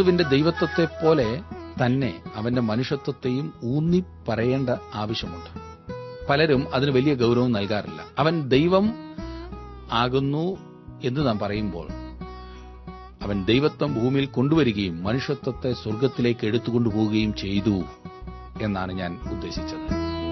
ക്രിസ്തുവിന്റെ ദൈവത്വത്തെ പോലെ തന്നെ അവന്റെ മനുഷ്യത്വത്തെയും ഊന്നി പറയേണ്ട ആവശ്യമുണ്ട് പലരും അതിന് വലിയ ഗൗരവം നൽകാറില്ല അവൻ ദൈവം ആകുന്നു എന്ന് നാം പറയുമ്പോൾ അവൻ ദൈവത്വം ഭൂമിയിൽ കൊണ്ടുവരികയും മനുഷ്യത്വത്തെ സ്വർഗത്തിലേക്ക് എടുത്തുകൊണ്ടുപോവുകയും ചെയ്തു എന്നാണ് ഞാൻ ഉദ്ദേശിച്ചത്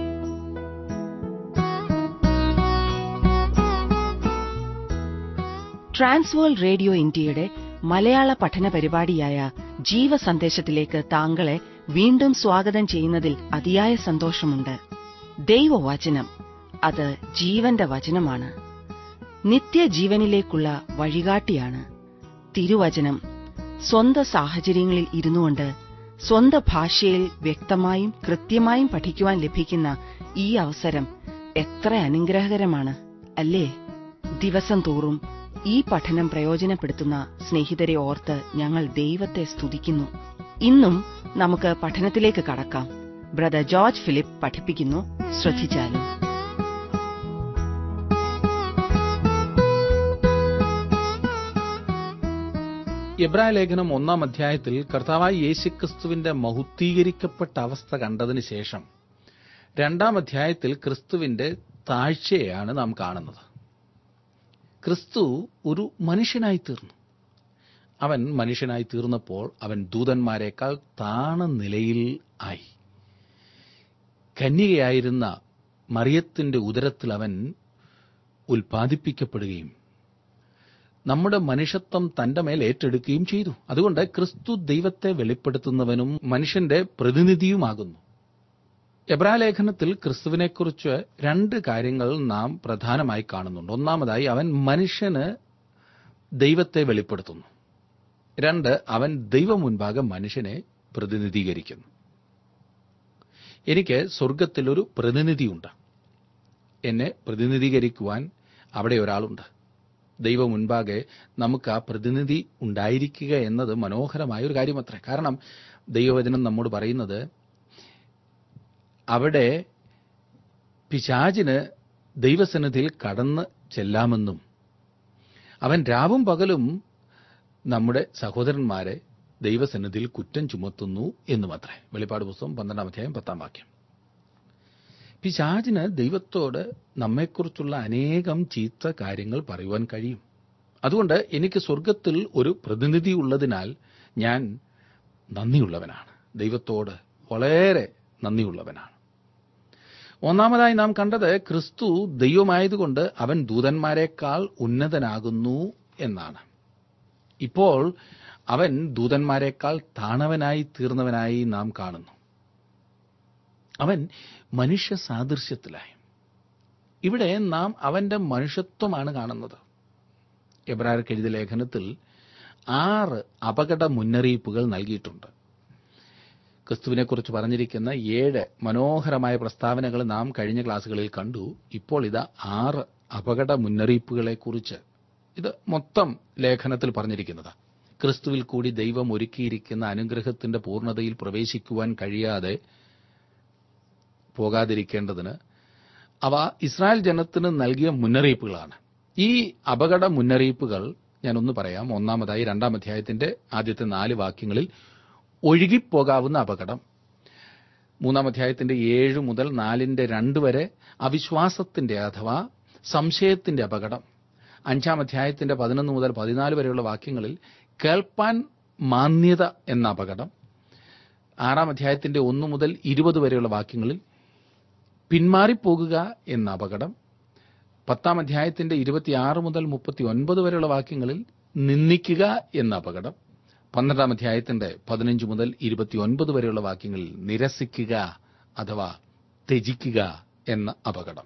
ട്രാൻസ്വേൾ റേഡിയോ ഇന്ത്യയുടെ മലയാള പഠന പരിപാടിയായ ജീവസന്ദേശത്തിലേക്ക് താങ്കളെ വീണ്ടും സ്വാഗതം ചെയ്യുന്നതിൽ അതിയായ സന്തോഷമുണ്ട് ദൈവവചനം അത് ജീവന്റെ വചനമാണ് നിത്യജീവനിലേക്കുള്ള വഴികാട്ടിയാണ് തിരുവചനം സ്വന്തം സാഹചര്യങ്ങളിൽ ഇരുന്നുകൊണ്ട് സ്വന്തം ഭാഷയിൽ വ്യക്തമായും കൃത്യമായും പഠിക്കുവാൻ ലഭിക്കുന്ന ഈ അവസരം എത്ര അനുഗ്രഹകരമാണ് അല്ലേ ദിവസം തോറും ഈ പഠനം പ്രയോജനപ്പെടുത്തുന്ന സ്നേഹിതരെ ഓർത്ത് ഞങ്ങൾ ദൈവത്തെ സ്തുതിക്കുന്നു ഇന്നും നമുക്ക് പഠനത്തിലേക്ക് കടക്കാം ബ്രദർ ജോർജ് ഫിലിപ്പ് പഠിപ്പിക്കുന്നു ശ്രദ്ധിച്ചാലും എബ്രായ ലേഖനം ഒന്നാം അധ്യായത്തിൽ കർത്താവായി യേശുക്രിസ്തുവിന്റെ മഹുദ്ധീകരിക്കപ്പെട്ട അവസ്ഥ കണ്ടതിന് ശേഷം രണ്ടാം അധ്യായത്തിൽ ക്രിസ്തുവിന്റെ താഴ്ചയാണ് നാം കാണുന്നത് ക്രിസ്തു ഒരു മനുഷ്യനായി തീർന്നു അവൻ മനുഷ്യനായി തീർന്നപ്പോൾ അവൻ ദൂതന്മാരെക്കാൾ താണ നിലയിൽ ആയി കന്യകയായിരുന്ന മറിയത്തിന്റെ ഉദരത്തിൽ അവൻ ഉൽപ്പാദിപ്പിക്കപ്പെടുകയും നമ്മുടെ മനുഷ്യത്വം തന്റെ മേൽ ഏറ്റെടുക്കുകയും ചെയ്തു അതുകൊണ്ട് ക്രിസ്തു ദൈവത്തെ വെളിപ്പെടുത്തുന്നവനും മനുഷ്യന്റെ പ്രതിനിധിയുമാകുന്നു എബ്രാലേഖനത്തിൽ ക്രിസ്തുവിനെക്കുറിച്ച് രണ്ട് കാര്യങ്ങൾ നാം പ്രധാനമായി കാണുന്നുണ്ട് ഒന്നാമതായി അവൻ മനുഷ്യന് ദൈവത്തെ വെളിപ്പെടുത്തുന്നു രണ്ട് അവൻ ദൈവം മുൻപാകെ മനുഷ്യനെ പ്രതിനിധീകരിക്കുന്നു എനിക്ക് സ്വർഗത്തിലൊരു പ്രതിനിധിയുണ്ട് എന്നെ പ്രതിനിധീകരിക്കുവാൻ അവിടെ ഒരാളുണ്ട് ദൈവം മുൻപാകെ നമുക്ക് ആ പ്രതിനിധി ഉണ്ടായിരിക്കുക എന്നത് മനോഹരമായ ഒരു കാര്യമത്രേ കാരണം ദൈവവചനം നമ്മോട് പറയുന്നത് അവിടെ പിശാചിന് ദൈവസന്നിധിയിൽ കടന്ന് ചെല്ലാമെന്നും അവൻ രാവും പകലും നമ്മുടെ സഹോദരന്മാരെ ദൈവസന്നിധിയിൽ കുറ്റം ചുമത്തുന്നു എന്നുമത്രേ വെളിപ്പാട് പുസ്തകം പന്ത്രണ്ടാം അധ്യായം പത്താം വാക്യം പിശാചിന് ദൈവത്തോട് നമ്മെക്കുറിച്ചുള്ള അനേകം ചീത്ത കാര്യങ്ങൾ പറയുവാൻ കഴിയും അതുകൊണ്ട് എനിക്ക് സ്വർഗത്തിൽ ഒരു പ്രതിനിധി ഉള്ളതിനാൽ ഞാൻ നന്ദിയുള്ളവനാണ് ദൈവത്തോട് വളരെ നന്ദിയുള്ളവനാണ് ഒന്നാമതായി നാം കണ്ടത് ക്രിസ്തു ദൈവമായതുകൊണ്ട് അവൻ ദൂതന്മാരെക്കാൾ ഉന്നതനാകുന്നു എന്നാണ് ഇപ്പോൾ അവൻ ദൂതന്മാരെക്കാൾ താണവനായി തീർന്നവനായി നാം കാണുന്നു അവൻ മനുഷ്യ സാദൃശ്യത്തിലായി ഇവിടെ നാം അവന്റെ മനുഷ്യത്വമാണ് കാണുന്നത് എബ്രാർക്ക് എഴുതിയ ലേഖനത്തിൽ ആറ് അപകട മുന്നറിയിപ്പുകൾ നൽകിയിട്ടുണ്ട് ക്രിസ്തുവിനെക്കുറിച്ച് പറഞ്ഞിരിക്കുന്ന ഏഴ് മനോഹരമായ പ്രസ്താവനകൾ നാം കഴിഞ്ഞ ക്ലാസ്സുകളിൽ കണ്ടു ഇപ്പോൾ ഇത് ആറ് അപകട മുന്നറിയിപ്പുകളെക്കുറിച്ച് ഇത് മൊത്തം ലേഖനത്തിൽ പറഞ്ഞിരിക്കുന്നത് ക്രിസ്തുവിൽ കൂടി ദൈവം ഒരുക്കിയിരിക്കുന്ന അനുഗ്രഹത്തിന്റെ പൂർണ്ണതയിൽ പ്രവേശിക്കുവാൻ കഴിയാതെ പോകാതിരിക്കേണ്ടതിന് അവ ഇസ്രായേൽ ജനത്തിന് നൽകിയ മുന്നറിയിപ്പുകളാണ് ഈ അപകട മുന്നറിയിപ്പുകൾ ഞാനൊന്ന് പറയാം ഒന്നാമതായി രണ്ടാം അധ്യായത്തിന്റെ ആദ്യത്തെ നാല് വാക്യങ്ങളിൽ ഒഴുകിപ്പോകാവുന്ന അപകടം മൂന്നാം അധ്യായത്തിന്റെ ഏഴ് മുതൽ നാലിന്റെ രണ്ട് വരെ അവിശ്വാസത്തിന്റെ അഥവാ സംശയത്തിന്റെ അപകടം അഞ്ചാം അധ്യായത്തിന്റെ പതിനൊന്ന് മുതൽ പതിനാല് വരെയുള്ള വാക്യങ്ങളിൽ കേൾപ്പാൻ മാന്യത എന്ന അപകടം ആറാം അധ്യായത്തിന്റെ ഒന്ന് മുതൽ ഇരുപത് വരെയുള്ള വാക്യങ്ങളിൽ പിന്മാറിപ്പോകുക എന്ന അപകടം പത്താം അധ്യായത്തിന്റെ ഇരുപത്തിയാറ് മുതൽ മുപ്പത്തി ഒൻപത് വരെയുള്ള വാക്യങ്ങളിൽ നിന്ദിക്കുക എന്ന അപകടം പന്ത്രണ്ടാം അധ്യായത്തിന്റെ പതിനഞ്ച് മുതൽ ഇരുപത്തിയൊൻപത് വരെയുള്ള വാക്യങ്ങളിൽ നിരസിക്കുക അഥവാ ത്യജിക്കുക എന്ന അപകടം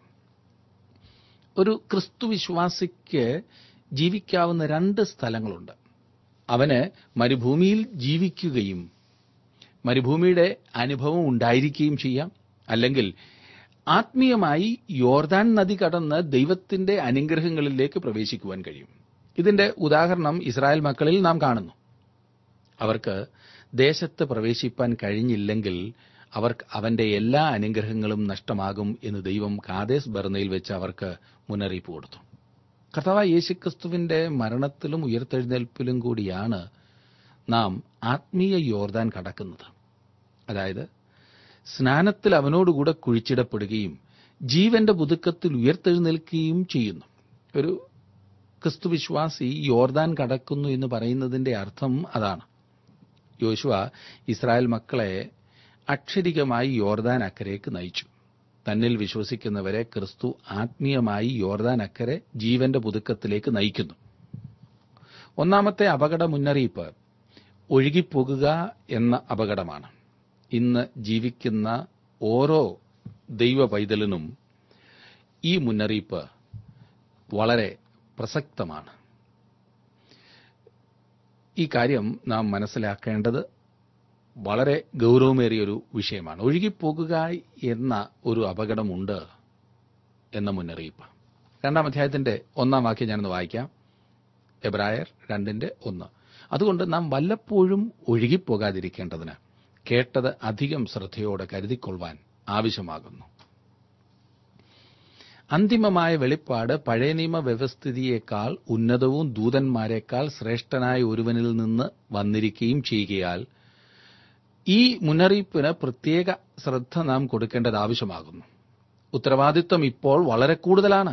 ഒരു ക്രിസ്തുവിശ്വാസിക്ക് ജീവിക്കാവുന്ന രണ്ട് സ്ഥലങ്ങളുണ്ട് അവന് മരുഭൂമിയിൽ ജീവിക്കുകയും മരുഭൂമിയുടെ അനുഭവം ഉണ്ടായിരിക്കുകയും ചെയ്യാം അല്ലെങ്കിൽ ആത്മീയമായി യോർദാൻ നദി കടന്ന് ദൈവത്തിന്റെ അനുഗ്രഹങ്ങളിലേക്ക് പ്രവേശിക്കുവാൻ കഴിയും ഇതിന്റെ ഉദാഹരണം ഇസ്രായേൽ മക്കളിൽ നാം കാണുന്നു അവർക്ക് ദേശത്ത് പ്രവേശിപ്പാൻ കഴിഞ്ഞില്ലെങ്കിൽ അവർക്ക് അവന്റെ എല്ലാ അനുഗ്രഹങ്ങളും നഷ്ടമാകും എന്ന് ദൈവം കാദേശ് ബർണയിൽ വെച്ച് അവർക്ക് മുന്നറിയിപ്പ് കൊടുത്തു കർത്താവ് യേശുക്രിസ്തുവിന്റെ മരണത്തിലും ഉയർത്തെഴുന്നേൽപ്പിലും കൂടിയാണ് നാം ആത്മീയ യോർദാൻ കടക്കുന്നത് അതായത് സ്നാനത്തിൽ അവനോടുകൂടെ കുഴിച്ചിടപ്പെടുകയും ജീവന്റെ പുതുക്കത്തിൽ ഉയർത്തെഴുന്നേൽക്കുകയും ചെയ്യുന്നു ഒരു ക്രിസ്തുവിശ്വാസി യോർദാൻ കടക്കുന്നു എന്ന് പറയുന്നതിന്റെ അർത്ഥം അതാണ് യോശുവ ഇസ്രായേൽ മക്കളെ അക്ഷരികമായി യോർദാൻ അക്കരേക്ക് നയിച്ചു തന്നിൽ വിശ്വസിക്കുന്നവരെ ക്രിസ്തു ആത്മീയമായി യോർദാൻ അക്കരെ ജീവന്റെ പുതുക്കത്തിലേക്ക് നയിക്കുന്നു ഒന്നാമത്തെ അപകട മുന്നറിയിപ്പ് ഒഴുകിപ്പോകുക എന്ന അപകടമാണ് ഇന്ന് ജീവിക്കുന്ന ഓരോ ദൈവ പൈതലിനും ഈ മുന്നറിയിപ്പ് വളരെ പ്രസക്തമാണ് ഈ കാര്യം നാം മനസ്സിലാക്കേണ്ടത് വളരെ ഗൗരവമേറിയൊരു വിഷയമാണ് ഒഴുകിപ്പോകുക എന്ന ഒരു അപകടമുണ്ട് എന്ന മുന്നറിയിപ്പ് രണ്ടാം അധ്യായത്തിന്റെ ഒന്നാം വാക്യം ഞാനൊന്ന് വായിക്കാം എബ്രായർ രണ്ടിന്റെ ഒന്ന് അതുകൊണ്ട് നാം വല്ലപ്പോഴും ഒഴുകിപ്പോകാതിരിക്കേണ്ടതിന് കേട്ടത് അധികം ശ്രദ്ധയോടെ കരുതിക്കൊള്ളുവാൻ ആവശ്യമാകുന്നു അന്തിമമായ വെളിപ്പാട് പഴയ നിയമ വ്യവസ്ഥിതിയേക്കാൾ ഉന്നതവും ദൂതന്മാരെക്കാൾ ശ്രേഷ്ഠനായ ഒരുവനിൽ നിന്ന് വന്നിരിക്കുകയും ചെയ്യുകയാൽ ഈ മുന്നറിയിപ്പിന് പ്രത്യേക ശ്രദ്ധ നാം കൊടുക്കേണ്ടത് ആവശ്യമാകുന്നു ഉത്തരവാദിത്വം ഇപ്പോൾ വളരെ കൂടുതലാണ്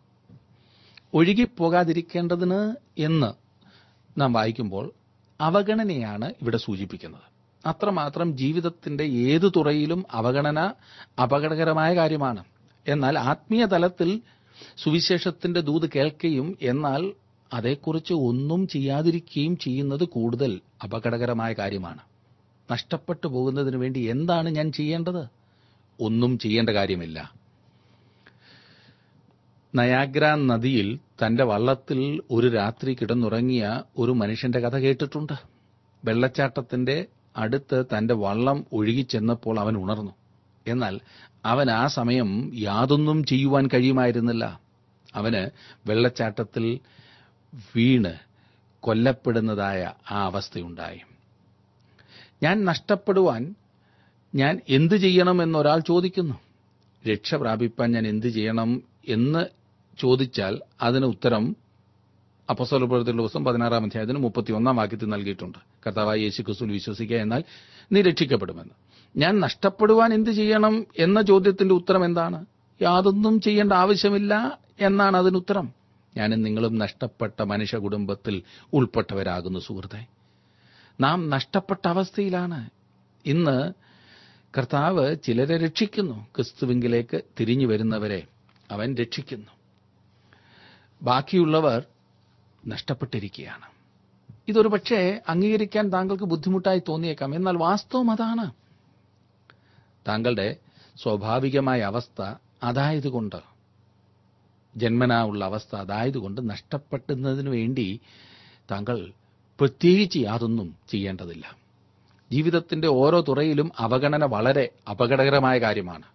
ഒഴുകിപ്പോകാതിരിക്കേണ്ടതിന് എന്ന് നാം വായിക്കുമ്പോൾ അവഗണനയാണ് ഇവിടെ സൂചിപ്പിക്കുന്നത് അത്രമാത്രം ജീവിതത്തിന്റെ ഏതു തുറയിലും അവഗണന അപകടകരമായ കാര്യമാണ് എന്നാൽ ആത്മീയ തലത്തിൽ സുവിശേഷത്തിന്റെ ദൂത് കേൾക്കുകയും എന്നാൽ അതേക്കുറിച്ച് ഒന്നും ചെയ്യാതിരിക്കുകയും ചെയ്യുന്നത് കൂടുതൽ അപകടകരമായ കാര്യമാണ് നഷ്ടപ്പെട്ടു പോകുന്നതിന് വേണ്ടി എന്താണ് ഞാൻ ചെയ്യേണ്ടത് ഒന്നും ചെയ്യേണ്ട കാര്യമില്ല നയാഗ്ര നദിയിൽ തന്റെ വള്ളത്തിൽ ഒരു രാത്രി കിടന്നുറങ്ങിയ ഒരു മനുഷ്യന്റെ കഥ കേട്ടിട്ടുണ്ട് വെള്ളച്ചാട്ടത്തിന്റെ അടുത്ത് തന്റെ വള്ളം ഒഴുകിച്ചെന്നപ്പോൾ അവൻ ഉണർന്നു എന്നാൽ അവൻ ആ സമയം യാതൊന്നും ചെയ്യുവാൻ കഴിയുമായിരുന്നില്ല അവന് വെള്ളച്ചാട്ടത്തിൽ വീണ് കൊല്ലപ്പെടുന്നതായ ആ അവസ്ഥയുണ്ടായി ഞാൻ നഷ്ടപ്പെടുവാൻ ഞാൻ എന്തു ചെയ്യണം എന്നൊരാൾ ചോദിക്കുന്നു രക്ഷ പ്രാപിപ്പാൻ ഞാൻ എന്തു ചെയ്യണം എന്ന് ചോദിച്ചാൽ അതിന് ഉത്തരം അപ്പസ്വലപ്രവൃത്തിയുടെ ദിവസം പതിനാറാം അധ്യായത്തിന് മുപ്പത്തി ഒന്നാം വാക്യത്തിൽ നൽകിയിട്ടുണ്ട് കർത്താവായ യേശു ക്രിസ്തുവിൽ വിശ്വസിക്കുക എന്നാൽ നീ രക്ഷിക്കപ്പെടുമെന്ന് ഞാൻ നഷ്ടപ്പെടുവാൻ എന്ത് ചെയ്യണം എന്ന ചോദ്യത്തിന്റെ ഉത്തരം എന്താണ് യാതൊന്നും ചെയ്യേണ്ട ആവശ്യമില്ല എന്നാണ് അതിന് ഉത്തരം ഞാനും നിങ്ങളും നഷ്ടപ്പെട്ട മനുഷ്യ കുടുംബത്തിൽ ഉൾപ്പെട്ടവരാകുന്നു സുഹൃത്തെ നാം നഷ്ടപ്പെട്ട അവസ്ഥയിലാണ് ഇന്ന് കർത്താവ് ചിലരെ രക്ഷിക്കുന്നു ക്രിസ്തുവിങ്കിലേക്ക് തിരിഞ്ഞു വരുന്നവരെ അവൻ രക്ഷിക്കുന്നു ബാക്കിയുള്ളവർ നഷ്ടപ്പെട്ടിരിക്കുകയാണ് ഇതൊരു പക്ഷേ അംഗീകരിക്കാൻ താങ്കൾക്ക് ബുദ്ധിമുട്ടായി തോന്നിയേക്കാം എന്നാൽ വാസ്തവം അതാണ് താങ്കളുടെ സ്വാഭാവികമായ അവസ്ഥ അതായതുകൊണ്ട് ജന്മനാ ഉള്ള അവസ്ഥ അതായതുകൊണ്ട് നഷ്ടപ്പെടുന്നതിനു വേണ്ടി താങ്കൾ പ്രത്യേകിച്ച് യാതൊന്നും ചെയ്യേണ്ടതില്ല ജീവിതത്തിന്റെ ഓരോ തുറയിലും അവഗണന വളരെ അപകടകരമായ കാര്യമാണ്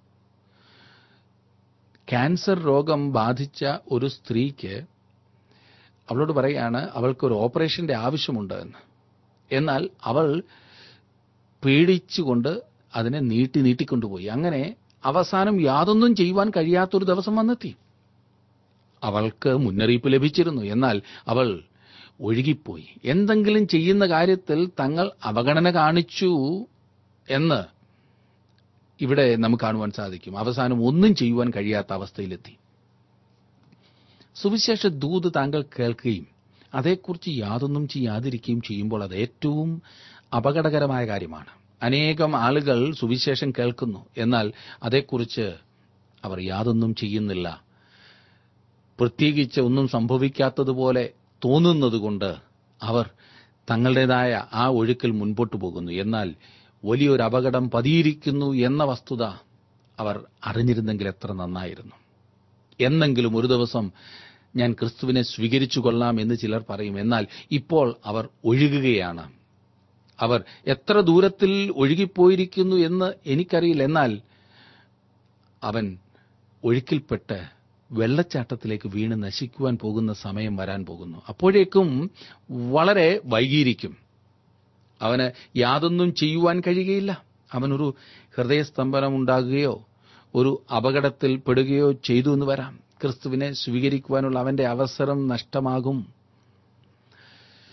ക്യാൻസർ രോഗം ബാധിച്ച ഒരു സ്ത്രീക്ക് അവളോട് പറയാണ് അവൾക്കൊരു ഓപ്പറേഷന്റെ ആവശ്യമുണ്ട് എന്ന് എന്നാൽ അവൾ പേടിച്ചുകൊണ്ട് അതിനെ നീട്ടി നീട്ടിക്കൊണ്ടുപോയി അങ്ങനെ അവസാനം യാതൊന്നും ചെയ്യുവാൻ കഴിയാത്തൊരു ദിവസം വന്നെത്തി അവൾക്ക് മുന്നറിയിപ്പ് ലഭിച്ചിരുന്നു എന്നാൽ അവൾ ഒഴുകിപ്പോയി എന്തെങ്കിലും ചെയ്യുന്ന കാര്യത്തിൽ തങ്ങൾ അവഗണന കാണിച്ചു എന്ന് ഇവിടെ നമുക്ക് കാണുവാൻ സാധിക്കും അവസാനം ഒന്നും ചെയ്യുവാൻ കഴിയാത്ത അവസ്ഥയിലെത്തി സുവിശേഷ ദൂത് താങ്കൾ കേൾക്കുകയും അതേക്കുറിച്ച് യാതൊന്നും ചെയ്യാതിരിക്കുകയും ചെയ്യുമ്പോൾ അത് ഏറ്റവും അപകടകരമായ കാര്യമാണ് അനേകം ആളുകൾ സുവിശേഷം കേൾക്കുന്നു എന്നാൽ അതേക്കുറിച്ച് അവർ യാതൊന്നും ചെയ്യുന്നില്ല പ്രത്യേകിച്ച് ഒന്നും സംഭവിക്കാത്തതുപോലെ തോന്നുന്നതുകൊണ്ട് അവർ തങ്ങളുടേതായ ആ ഒഴുക്കിൽ മുൻപോട്ട് പോകുന്നു എന്നാൽ വലിയൊരു അപകടം പതിയിരിക്കുന്നു എന്ന വസ്തുത അവർ അറിഞ്ഞിരുന്നെങ്കിൽ എത്ര നന്നായിരുന്നു എന്നെങ്കിലും ഒരു ദിവസം ഞാൻ ക്രിസ്തുവിനെ സ്വീകരിച്ചു കൊള്ളാം എന്ന് ചിലർ പറയും എന്നാൽ ഇപ്പോൾ അവർ ഒഴുകുകയാണ് അവർ എത്ര ദൂരത്തിൽ ഒഴുകിപ്പോയിരിക്കുന്നു എന്ന് എനിക്കറിയില്ല എന്നാൽ അവൻ ഒഴുക്കിൽപ്പെട്ട് വെള്ളച്ചാട്ടത്തിലേക്ക് വീണ് നശിക്കുവാൻ പോകുന്ന സമയം വരാൻ പോകുന്നു അപ്പോഴേക്കും വളരെ വൈകിയിരിക്കും അവന് യാതൊന്നും ചെയ്യുവാൻ കഴിയുകയില്ല അവനൊരു ഹൃദയസ്തംഭനം ഉണ്ടാകുകയോ ഒരു അപകടത്തിൽ പെടുകയോ ചെയ്തു എന്ന് വരാം ക്രിസ്തുവിനെ സ്വീകരിക്കുവാനുള്ള അവന്റെ അവസരം നഷ്ടമാകും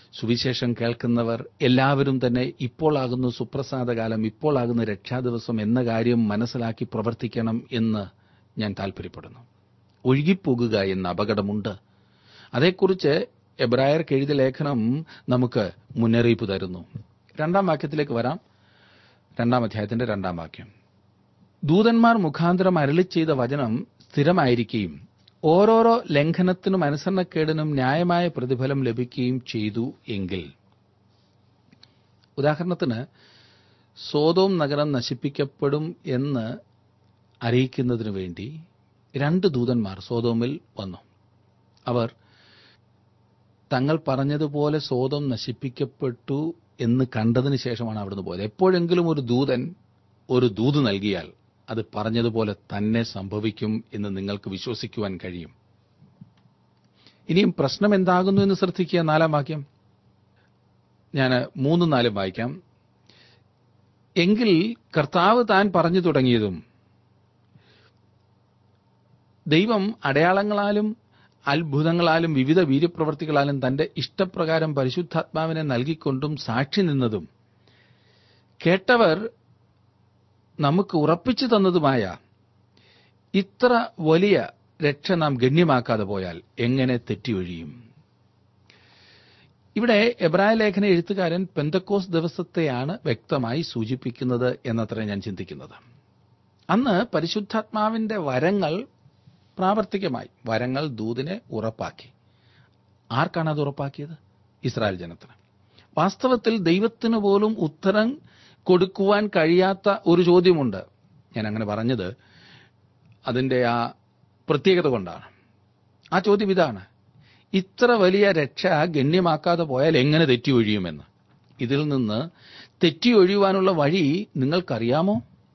സുവിശേഷം കേൾക്കുന്നവർ എല്ലാവരും തന്നെ ഇപ്പോളാകുന്നു സുപ്രസാദകാലം ഇപ്പോളാകുന്നു രക്ഷാദിവസം എന്ന കാര്യം മനസ്സിലാക്കി പ്രവർത്തിക്കണം എന്ന് ഞാൻ താൽപര്യപ്പെടുന്നു ഒഴുകിപ്പോകുക എന്ന അപകടമുണ്ട് അതേക്കുറിച്ച് എബ്രായർക്ക് എഴുതിയ ലേഖനം നമുക്ക് മുന്നറിയിപ്പ് തരുന്നു രണ്ടാം വാക്യത്തിലേക്ക് വരാം രണ്ടാം അധ്യായത്തിന്റെ രണ്ടാം വാക്യം ദൂതന്മാർ മുഖാന്തരം അരളി ചെയ്ത വചനം സ്ഥിരമായിരിക്കുകയും ഓരോരോ ലംഘനത്തിനും അനുസരണക്കേടിനും ന്യായമായ പ്രതിഫലം ലഭിക്കുകയും ചെയ്തു എങ്കിൽ ഉദാഹരണത്തിന് സോതോം നഗരം നശിപ്പിക്കപ്പെടും എന്ന് അറിയിക്കുന്നതിനു വേണ്ടി രണ്ട് ദൂതന്മാർ സോതോമിൽ വന്നു അവർ തങ്ങൾ പറഞ്ഞതുപോലെ സോതം നശിപ്പിക്കപ്പെട്ടു എന്ന് കണ്ടതിന് ശേഷമാണ് അവിടുന്ന് പോയത് എപ്പോഴെങ്കിലും ഒരു ദൂതൻ ഒരു ദൂത് നൽകിയാൽ അത് പറഞ്ഞതുപോലെ തന്നെ സംഭവിക്കും എന്ന് നിങ്ങൾക്ക് വിശ്വസിക്കുവാൻ കഴിയും ഇനിയും പ്രശ്നം എന്താകുന്നു എന്ന് ശ്രദ്ധിക്കുക നാലാം വാക്യം ഞാൻ മൂന്നും നാലും വായിക്കാം എങ്കിൽ കർത്താവ് താൻ പറഞ്ഞു തുടങ്ങിയതും ദൈവം അടയാളങ്ങളാലും അത്ഭുതങ്ങളാലും വിവിധ വീര്യപ്രവർത്തികളാലും തന്റെ ഇഷ്ടപ്രകാരം പരിശുദ്ധാത്മാവിനെ നൽകിക്കൊണ്ടും സാക്ഷി നിന്നതും കേട്ടവർ നമുക്ക് ഉറപ്പിച്ചു തന്നതുമായ ഇത്ര വലിയ രക്ഷ നാം ഗണ്യമാക്കാതെ പോയാൽ എങ്ങനെ തെറ്റിയൊഴിയും ഇവിടെ എബ്രായ ലേഖന എഴുത്തുകാരൻ പെന്തക്കോസ് ദിവസത്തെയാണ് വ്യക്തമായി സൂചിപ്പിക്കുന്നത് എന്നത്ര ഞാൻ ചിന്തിക്കുന്നത് അന്ന് പരിശുദ്ധാത്മാവിന്റെ വരങ്ങൾ പ്രാവർത്തികമായി വരങ്ങൾ ദൂതിനെ ഉറപ്പാക്കി ആർക്കാണ് അത് ഉറപ്പാക്കിയത് ഇസ്രായേൽ ജനത്തിന് വാസ്തവത്തിൽ ദൈവത്തിന് പോലും ഉത്തരം കൊടുക്കുവാൻ കഴിയാത്ത ഒരു ചോദ്യമുണ്ട് ഞാൻ അങ്ങനെ പറഞ്ഞത് അതിന്റെ ആ പ്രത്യേകത കൊണ്ടാണ് ആ ചോദ്യം ഇതാണ് ഇത്ര വലിയ രക്ഷ ഗണ്യമാക്കാതെ പോയാൽ എങ്ങനെ തെറ്റി ഒഴിയുമെന്ന് ഇതിൽ നിന്ന് തെറ്റി ഒഴിയുവാനുള്ള വഴി നിങ്ങൾക്കറിയാമോ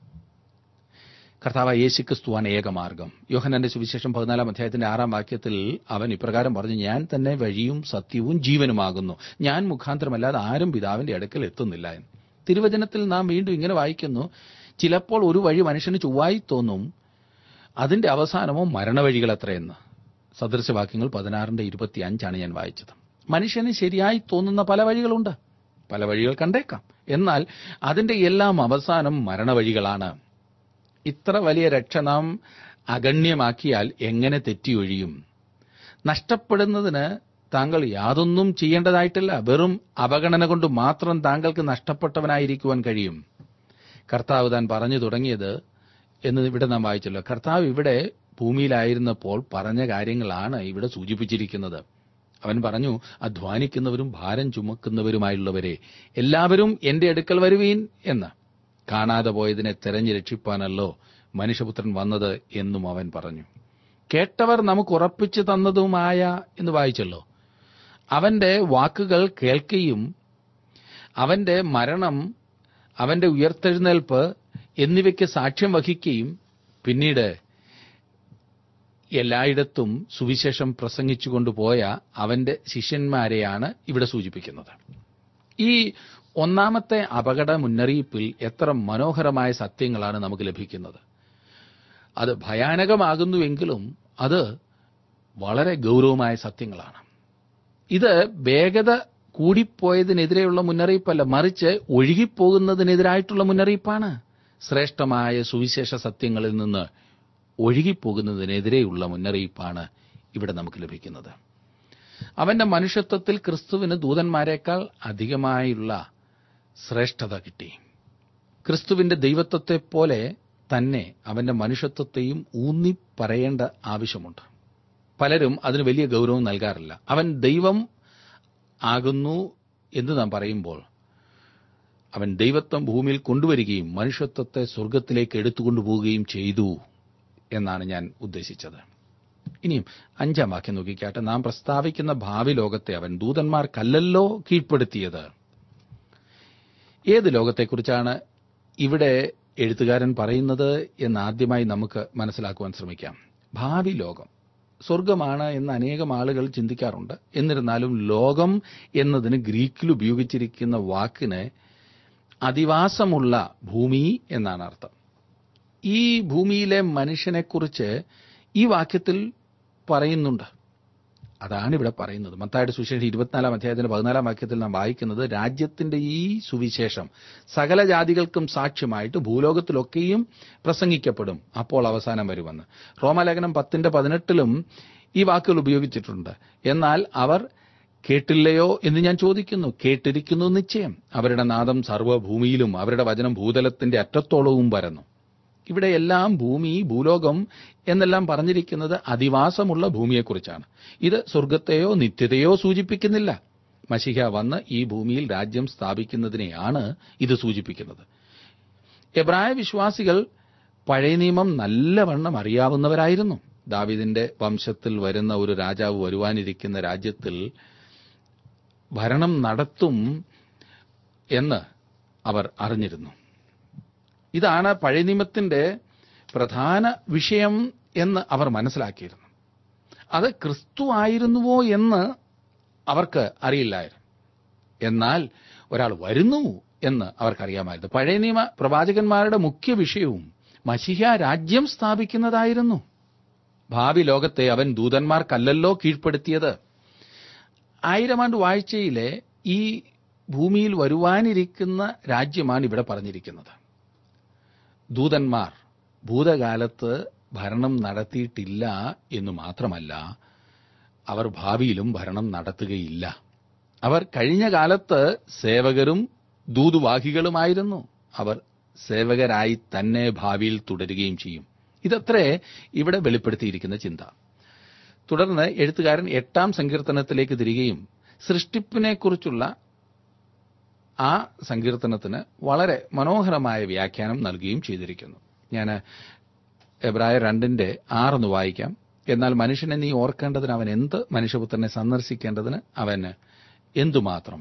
കർത്താവ് യേശുക്രിസ്തുവാണ് ഏകമാർഗം യോഹനന്റെ സുവിശേഷം പതിനാലാം അധ്യായത്തിന്റെ ആറാം വാക്യത്തിൽ അവൻ ഇപ്രകാരം പറഞ്ഞു ഞാൻ തന്നെ വഴിയും സത്യവും ജീവനുമാകുന്നു ഞാൻ മുഖാന്തരമല്ലാതെ ആരും പിതാവിന്റെ അടുക്കൽ എത്തുന്നില്ല എന്ന് തിരുവചനത്തിൽ നാം വീണ്ടും ഇങ്ങനെ വായിക്കുന്നു ചിലപ്പോൾ ഒരു വഴി മനുഷ്യന് ചൊവ്വായി തോന്നും അതിന്റെ അവസാനമോ മരണവഴികൾ എത്രയെന്ന് സദൃശവാക്യങ്ങൾ പതിനാറിന്റെ ഇരുപത്തി അഞ്ചാണ് ഞാൻ വായിച്ചത് മനുഷ്യന് ശരിയായി തോന്നുന്ന പല വഴികളുണ്ട് പല വഴികൾ കണ്ടേക്കാം എന്നാൽ അതിന്റെ എല്ലാം അവസാനം മരണവഴികളാണ് ഇത്ര വലിയ രക്ഷ നാം അഗണ്യമാക്കിയാൽ എങ്ങനെ തെറ്റിയൊഴിയും നഷ്ടപ്പെടുന്നതിന് താങ്കൾ യാതൊന്നും ചെയ്യേണ്ടതായിട്ടില്ല വെറും അവഗണന കൊണ്ട് മാത്രം താങ്കൾക്ക് നഷ്ടപ്പെട്ടവനായിരിക്കുവാൻ കഴിയും കർത്താവ് താൻ പറഞ്ഞു തുടങ്ങിയത് എന്ന് ഇവിടെ നാം വായിച്ചല്ലോ കർത്താവ് ഇവിടെ ഭൂമിയിലായിരുന്നപ്പോൾ പറഞ്ഞ കാര്യങ്ങളാണ് ഇവിടെ സൂചിപ്പിച്ചിരിക്കുന്നത് അവൻ പറഞ്ഞു അധ്വാനിക്കുന്നവരും ഭാരം ചുമക്കുന്നവരുമായുള്ളവരെ എല്ലാവരും എന്റെ അടുക്കൽ വരുവീൻ എന്ന് കാണാതെ പോയതിനെ തെരഞ്ഞു രക്ഷിപ്പാനല്ലോ മനുഷ്യപുത്രൻ വന്നത് എന്നും അവൻ പറഞ്ഞു കേട്ടവർ നമുക്ക് ഉറപ്പിച്ചു തന്നതുമായ എന്ന് വായിച്ചല്ലോ അവന്റെ വാക്കുകൾ കേൾക്കുകയും അവന്റെ മരണം അവന്റെ ഉയർത്തെഴുന്നേൽപ്പ് എന്നിവയ്ക്ക് സാക്ഷ്യം വഹിക്കുകയും പിന്നീട് എല്ലായിടത്തും സുവിശേഷം പ്രസംഗിച്ചുകൊണ്ടുപോയ അവന്റെ ശിഷ്യന്മാരെയാണ് ഇവിടെ സൂചിപ്പിക്കുന്നത് ഈ ഒന്നാമത്തെ അപകട മുന്നറിയിപ്പിൽ എത്ര മനോഹരമായ സത്യങ്ങളാണ് നമുക്ക് ലഭിക്കുന്നത് അത് ഭയാനകമാകുന്നുവെങ്കിലും അത് വളരെ ഗൗരവമായ സത്യങ്ങളാണ് ഇത് വേഗത കൂടിപ്പോയതിനെതിരെയുള്ള മുന്നറിയിപ്പല്ല മറിച്ച് ഒഴുകിപ്പോകുന്നതിനെതിരായിട്ടുള്ള മുന്നറിയിപ്പാണ് ശ്രേഷ്ഠമായ സുവിശേഷ സത്യങ്ങളിൽ നിന്ന് ഒഴുകിപ്പോകുന്നതിനെതിരെയുള്ള മുന്നറിയിപ്പാണ് ഇവിടെ നമുക്ക് ലഭിക്കുന്നത് അവന്റെ മനുഷ്യത്വത്തിൽ ക്രിസ്തുവിന് ദൂതന്മാരെക്കാൾ അധികമായുള്ള ശ്രേഷ്ഠത കിട്ടി ക്രിസ്തുവിന്റെ ദൈവത്വത്തെ പോലെ തന്നെ അവന്റെ മനുഷ്യത്വത്തെയും ഊന്നി പറയേണ്ട ആവശ്യമുണ്ട് പലരും അതിന് വലിയ ഗൗരവം നൽകാറില്ല അവൻ ദൈവം ആകുന്നു എന്ന് നാം പറയുമ്പോൾ അവൻ ദൈവത്വം ഭൂമിയിൽ കൊണ്ടുവരികയും മനുഷ്യത്വത്തെ സ്വർഗത്തിലേക്ക് എടുത്തുകൊണ്ടുപോവുകയും ചെയ്തു എന്നാണ് ഞാൻ ഉദ്ദേശിച്ചത് ഇനിയും അഞ്ചാം വാക്യം നോക്കിക്കാട്ടെ നാം പ്രസ്താവിക്കുന്ന ഭാവി ലോകത്തെ അവൻ ദൂതന്മാർക്കല്ലല്ലോ കീഴ്പ്പെടുത്തിയത് ഏത് ലോകത്തെക്കുറിച്ചാണ് ഇവിടെ എഴുത്തുകാരൻ പറയുന്നത് എന്ന് ആദ്യമായി നമുക്ക് മനസ്സിലാക്കുവാൻ ശ്രമിക്കാം ഭാവി ലോകം സ്വർഗമാണ് എന്ന് അനേകം ആളുകൾ ചിന്തിക്കാറുണ്ട് എന്നിരുന്നാലും ലോകം എന്നതിന് ഗ്രീക്കിൽ ഉപയോഗിച്ചിരിക്കുന്ന വാക്കിന് അധിവാസമുള്ള ഭൂമി എന്നാണ് അർത്ഥം ഈ ഭൂമിയിലെ മനുഷ്യനെക്കുറിച്ച് ഈ വാക്യത്തിൽ പറയുന്നുണ്ട് അതാണ് ഇവിടെ പറയുന്നത് മത്തായുടെ സുവിശേഷം ഇരുപത്തിനാലാം അധ്യായത്തിന്റെ പതിനാലാം വാക്യത്തിൽ നാം വായിക്കുന്നത് രാജ്യത്തിന്റെ ഈ സുവിശേഷം സകല ജാതികൾക്കും സാക്ഷ്യമായിട്ട് ഭൂലോകത്തിലൊക്കെയും പ്രസംഗിക്കപ്പെടും അപ്പോൾ അവസാനം വരുമെന്ന് റോമാലേഖനം പത്തിന്റെ പതിനെട്ടിലും ഈ വാക്കുകൾ ഉപയോഗിച്ചിട്ടുണ്ട് എന്നാൽ അവർ കേട്ടില്ലയോ എന്ന് ഞാൻ ചോദിക്കുന്നു കേട്ടിരിക്കുന്നു നിശ്ചയം അവരുടെ നാദം സർവ്വഭൂമിയിലും അവരുടെ വചനം ഭൂതലത്തിന്റെ അറ്റത്തോളവും പരന്നു ഇവിടെ എല്ലാം ഭൂമി ഭൂലോകം എന്നെല്ലാം പറഞ്ഞിരിക്കുന്നത് അധിവാസമുള്ള ഭൂമിയെക്കുറിച്ചാണ് ഇത് സ്വർഗത്തെയോ നിത്യതയോ സൂചിപ്പിക്കുന്നില്ല മഷിഹ വന്ന് ഈ ഭൂമിയിൽ രാജ്യം സ്ഥാപിക്കുന്നതിനെയാണ് ഇത് സൂചിപ്പിക്കുന്നത് എബ്രായ വിശ്വാസികൾ പഴയ നിയമം നല്ലവണ്ണം അറിയാവുന്നവരായിരുന്നു ദാവിദിന്റെ വംശത്തിൽ വരുന്ന ഒരു രാജാവ് വരുവാനിരിക്കുന്ന രാജ്യത്തിൽ ഭരണം നടത്തും എന്ന് അവർ അറിഞ്ഞിരുന്നു ഇതാണ് പഴയ നിയമത്തിന്റെ പ്രധാന വിഷയം എന്ന് അവർ മനസ്സിലാക്കിയിരുന്നു അത് ക്രിസ്തു ആയിരുന്നുവോ എന്ന് അവർക്ക് അറിയില്ലായിരുന്നു എന്നാൽ ഒരാൾ വരുന്നു എന്ന് അവർക്കറിയാമായിരുന്നു പഴയ നിയമ പ്രവാചകന്മാരുടെ മുഖ്യ വിഷയവും മഷിഹ രാജ്യം സ്ഥാപിക്കുന്നതായിരുന്നു ഭാവി ലോകത്തെ അവൻ ദൂതന്മാർക്കല്ലല്ലോ കീഴ്പ്പെടുത്തിയത് ആയിരം ആണ്ട് വാഴ്ചയിലെ ഈ ഭൂമിയിൽ വരുവാനിരിക്കുന്ന രാജ്യമാണ് ഇവിടെ പറഞ്ഞിരിക്കുന്നത് ദൂതന്മാർ ഭൂതകാലത്ത് ഭരണം നടത്തിയിട്ടില്ല എന്ന് മാത്രമല്ല അവർ ഭാവിയിലും ഭരണം നടത്തുകയില്ല അവർ കഴിഞ്ഞ കാലത്ത് സേവകരും ദൂതുവാഹികളുമായിരുന്നു അവർ സേവകരായി തന്നെ ഭാവിയിൽ തുടരുകയും ചെയ്യും ഇതത്രേ ഇവിടെ വെളിപ്പെടുത്തിയിരിക്കുന്ന ചിന്ത തുടർന്ന് എഴുത്തുകാരൻ എട്ടാം സങ്കീർത്തനത്തിലേക്ക് തിരികെയും സൃഷ്ടിപ്പിനെക്കുറിച്ചുള്ള ആ സങ്കീർത്തനത്തിന് വളരെ മനോഹരമായ വ്യാഖ്യാനം നൽകുകയും ചെയ്തിരിക്കുന്നു ഞാൻ എബ്രായ രണ്ടിന്റെ ആറൊന്ന് വായിക്കാം എന്നാൽ മനുഷ്യനെ നീ ഓർക്കേണ്ടതിന് അവൻ എന്ത് മനുഷ്യപുത്രനെ സന്ദർശിക്കേണ്ടതിന് അവന് എന്തുമാത്രം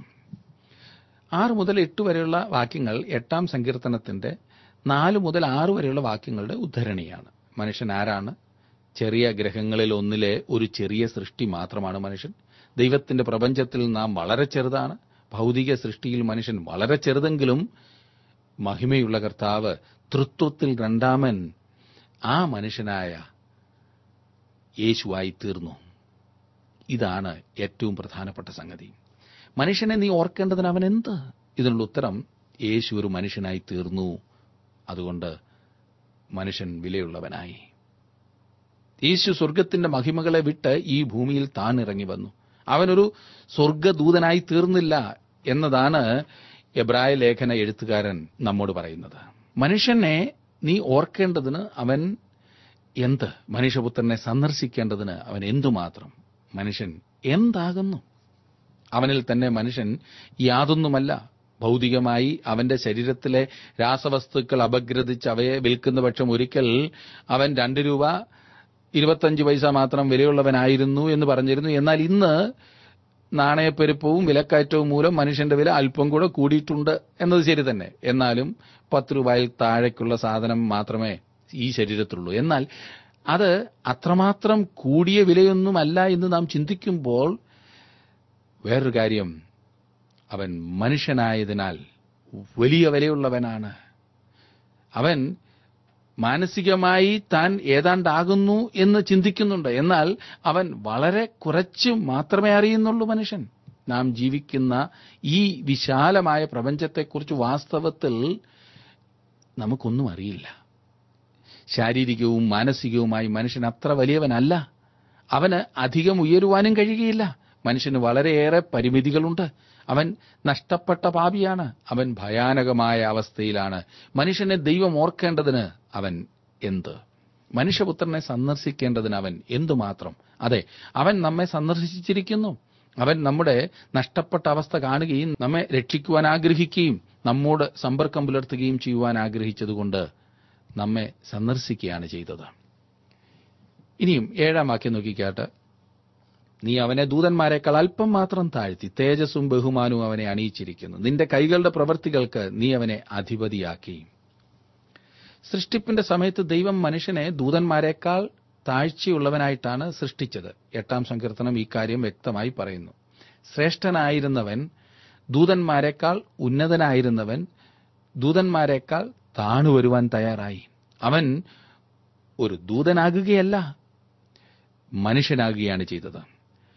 ആറ് മുതൽ എട്ട് വരെയുള്ള വാക്യങ്ങൾ എട്ടാം സങ്കീർത്തനത്തിന്റെ നാല് മുതൽ ആറ് വരെയുള്ള വാക്യങ്ങളുടെ ഉദ്ധരണിയാണ് മനുഷ്യൻ ആരാണ് ചെറിയ ഗ്രഹങ്ങളിൽ ഒന്നിലെ ഒരു ചെറിയ സൃഷ്ടി മാത്രമാണ് മനുഷ്യൻ ദൈവത്തിന്റെ പ്രപഞ്ചത്തിൽ നാം വളരെ ചെറുതാണ് ഭൗതിക സൃഷ്ടിയിൽ മനുഷ്യൻ വളരെ ചെറുതെങ്കിലും മഹിമയുള്ള കർത്താവ് തൃത്വത്തിൽ രണ്ടാമൻ ആ മനുഷ്യനായ യേശുവായി തീർന്നു ഇതാണ് ഏറ്റവും പ്രധാനപ്പെട്ട സംഗതി മനുഷ്യനെ നീ ഓർക്കേണ്ടതിന് അവൻ എന്ത് ഇതിനുള്ള ഉത്തരം യേശു ഒരു മനുഷ്യനായി തീർന്നു അതുകൊണ്ട് മനുഷ്യൻ വിലയുള്ളവനായി യേശു സ്വർഗത്തിന്റെ മഹിമകളെ വിട്ട് ഈ ഭൂമിയിൽ താൻ ഇറങ്ങി വന്നു അവനൊരു സ്വർഗദൂതനായി തീർന്നില്ല എന്നതാണ് എബ്രായ ലേഖന എഴുത്തുകാരൻ നമ്മോട് പറയുന്നത് മനുഷ്യനെ നീ ഓർക്കേണ്ടതിന് അവൻ എന്ത് മനുഷ്യപുത്രനെ സന്ദർശിക്കേണ്ടതിന് അവൻ എന്തുമാത്രം മനുഷ്യൻ എന്താകുന്നു അവനിൽ തന്നെ മനുഷ്യൻ യാതൊന്നുമല്ല ഭൗതികമായി അവന്റെ ശരീരത്തിലെ രാസവസ്തുക്കൾ അപഗ്രഥിച്ച് അവയെ വിൽക്കുന്ന പക്ഷം ഒരിക്കൽ അവൻ രണ്ട് രൂപ ഇരുപത്തഞ്ച് പൈസ മാത്രം വിലയുള്ളവനായിരുന്നു എന്ന് പറഞ്ഞിരുന്നു എന്നാൽ ഇന്ന് നാണയപ്പെരുപ്പവും വിലക്കയറ്റവും മൂലം മനുഷ്യന്റെ വില അല്പം കൂടെ കൂടിയിട്ടുണ്ട് എന്നത് ശരി തന്നെ എന്നാലും പത്ത് രൂപയിൽ താഴേക്കുള്ള സാധനം മാത്രമേ ഈ ശരീരത്തിലുള്ളൂ എന്നാൽ അത് അത്രമാത്രം കൂടിയ വിലയൊന്നുമല്ല എന്ന് നാം ചിന്തിക്കുമ്പോൾ വേറൊരു കാര്യം അവൻ മനുഷ്യനായതിനാൽ വലിയ വിലയുള്ളവനാണ് അവൻ മാനസികമായി താൻ ഏതാണ്ടാകുന്നു എന്ന് ചിന്തിക്കുന്നുണ്ട് എന്നാൽ അവൻ വളരെ കുറച്ച് മാത്രമേ അറിയുന്നുള്ളൂ മനുഷ്യൻ നാം ജീവിക്കുന്ന ഈ വിശാലമായ പ്രപഞ്ചത്തെക്കുറിച്ച് വാസ്തവത്തിൽ നമുക്കൊന്നും അറിയില്ല ശാരീരികവും മാനസികവുമായി മനുഷ്യൻ അത്ര വലിയവനല്ല അവന് അധികം ഉയരുവാനും കഴിയുകയില്ല മനുഷ്യന് വളരെയേറെ പരിമിതികളുണ്ട് അവൻ നഷ്ടപ്പെട്ട പാപിയാണ് അവൻ ഭയാനകമായ അവസ്ഥയിലാണ് മനുഷ്യനെ ദൈവം ഓർക്കേണ്ടതിന് അവൻ എന്ത് മനുഷ്യപുത്രനെ സന്ദർശിക്കേണ്ടതിന് അവൻ എന്തുമാത്രം അതെ അവൻ നമ്മെ സന്ദർശിച്ചിരിക്കുന്നു അവൻ നമ്മുടെ നഷ്ടപ്പെട്ട അവസ്ഥ കാണുകയും നമ്മെ രക്ഷിക്കുവാൻ ആഗ്രഹിക്കുകയും നമ്മോട് സമ്പർക്കം പുലർത്തുകയും ചെയ്യുവാൻ ആഗ്രഹിച്ചതുകൊണ്ട് നമ്മെ സന്ദർശിക്കുകയാണ് ചെയ്തത് ഇനിയും ഏഴാം വാക്യം നോക്കിക്കാട്ട് നീ അവനെ ദൂതന്മാരെക്കാൾ അല്പം മാത്രം താഴ്ത്തി തേജസ്സും ബഹുമാനവും അവനെ അണിയിച്ചിരിക്കുന്നു നിന്റെ കൈകളുടെ പ്രവൃത്തികൾക്ക് നീ അവനെ അധിപതിയാക്കി സൃഷ്ടിപ്പിന്റെ സമയത്ത് ദൈവം മനുഷ്യനെ ദൂതന്മാരെക്കാൾ താഴ്ചയുള്ളവനായിട്ടാണ് സൃഷ്ടിച്ചത് എട്ടാം സങ്കീർത്തനം ഈ കാര്യം വ്യക്തമായി പറയുന്നു ശ്രേഷ്ഠനായിരുന്നവൻ ദൂതന്മാരെക്കാൾ ഉന്നതനായിരുന്നവൻ ദൂതന്മാരെക്കാൾ താണു വരുവാൻ തയ്യാറായി അവൻ ഒരു ദൂതനാകുകയല്ല മനുഷ്യനാകുകയാണ് ചെയ്തത്